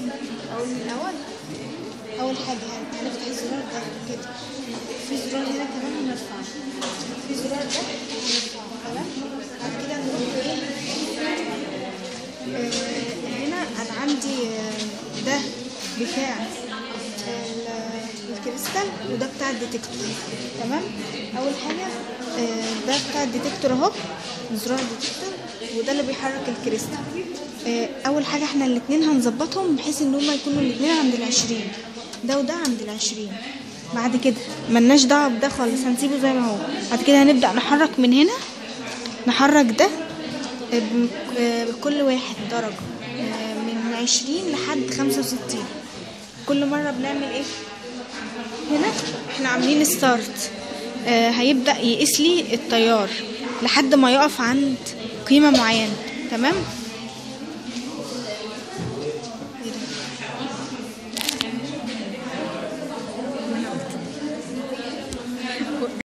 اقول من الاول اول حاجه هنفتح الزرار ده كده في زرار هنا كمان هنرفعه في زرار ده هنرفعه تمام بعد كده نروح ايه آه، هنا انا عندي آه، ده بتاع ال- الكريستال وده بتاع الديتكتور تمام اول حاجه آه، ده بتاع الديتكتور اهو زرار الديتكتور وده اللي بيحرك الكريستال آه، اول حاجه احنا الاتنين هنظبطهم بحيث ان هما يكونوا الاتنين عند العشرين ده وده عند العشرين بعد كده ملناش دعوه بده خالص هنسيبه زي ما هو بعد كده هنبدا نحرك من هنا نحرك ده ب- آه، بكل واحد درجة آه، من عشرين لحد خمسة وستين كل مرة بنعمل ايه هنا احنا عاملين ستارت آه، هيبدأ يقيس لي التيار لحد ما يقف عند قيمة معينة تمام